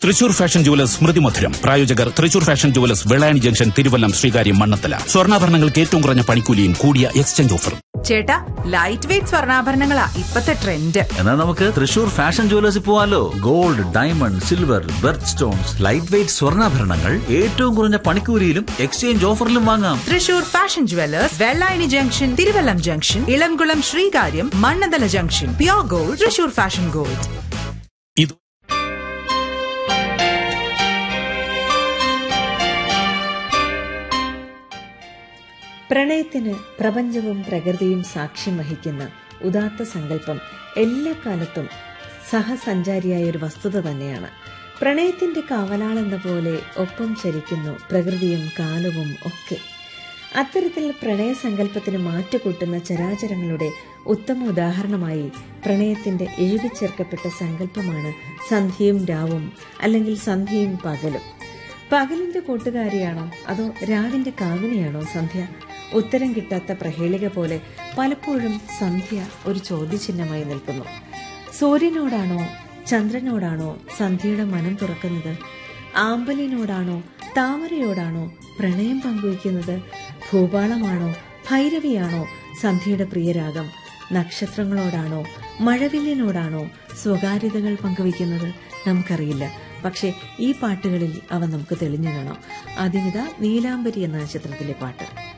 Thrissur fashion jewellers സ്മൃതി മധുരം പ്രായോജകർ Thrissur fashion jewellers Vellayani junction Thiruvallam Sreekaryam Mannanthala സ്വർണ്ണാഭരണങ്ങൾക്ക് ഏറ്റവും കുറഞ്ഞ പണിക്കൂലിയും കൂടിയ എക്സ്ചേഞ്ച് ഓഫറും ചേട്ടാ ലൈറ്റ് വെയിറ്റ് സ്വർണ്ണാഭരണങ്ങളാ ഇപ്പത്തെ ട്രെൻഡ് എന്നാൽ നമുക്ക് തൃശൂർ ഫാഷൻ ജുവലേഴ്സിൽ പോവാലോ gold diamond silver birth stones light weight സ്വർണ്ണാഭരണങ്ങൾ ഏറ്റവും കുറഞ്ഞ പണിക്കൂലിയിലും എക്സ്ചേഞ്ച് ഓഫറിലും വാങ്ങാം Thrissur fashion jewellers Vellayani junction Thiruvallam junction Elamkulam Sreekaryam Mannanthala junction pure gold Thrissur fashion gold ഇത് പ്രണയത്തിന് പ്രപഞ്ചവും പ്രകൃതിയും സാക്ഷ്യം വഹിക്കുന്ന ഉദാത്ത സങ്കല്പം എല്ലാ കാലത്തും സഹസഞ്ചാരിയായ ഒരു വസ്തുത തന്നെയാണ് പ്രണയത്തിന്റെ കാവലാളെന്ന പോലെ ഒപ്പം ചരിക്കുന്നു പ്രകൃതിയും കാലവും ഒക്കെ അത്തരത്തിൽ പ്രണയസങ്കല്പത്തിന് മാറ്റുകൂട്ടുന്ന ചരാചരങ്ങളുടെ ഉത്തമ ഉദാഹരണമായി പ്രണയത്തിന്റെ എഴുതിച്ചേർക്കപ്പെട്ട സങ്കല്പമാണ് സന്ധ്യയും രാവും അല്ലെങ്കിൽ സന്ധ്യയും പകലും പകലിന്റെ കൂട്ടുകാരിയാണോ അതോ രാവിന്റെ കാമിനിയാണോ സന്ധ്യ ഉത്തരം കിട്ടാത്ത പ്രഹേളിക പോലെ പലപ്പോഴും സന്ധ്യ ഒരു ചോദ്യചിഹ്നമായി നിൽക്കുന്നു സൂര്യനോടാണോ ചന്ദ്രനോടാണോ സന്ധ്യയുടെ മനം തുറക്കുന്നത് ആമ്പലിനോടാണോ താമരയോടാണോ പ്രണയം പങ്കുവയ്ക്കുന്നത് ഭൂപാളമാണോ ഭൈരവിയാണോ സന്ധ്യയുടെ പ്രിയരാഗം നക്ഷത്രങ്ങളോടാണോ മഴവില്ലിനോടാണോ സ്വകാര്യതകൾ പങ്കുവയ്ക്കുന്നത് നമുക്കറിയില്ല പക്ഷേ ഈ പാട്ടുകളിൽ അവ നമുക്ക് തെളിഞ്ഞു കാണാം ആദ്യമിത നീലാംബരി എന്ന ചിത്രത്തിലെ പാട്ട്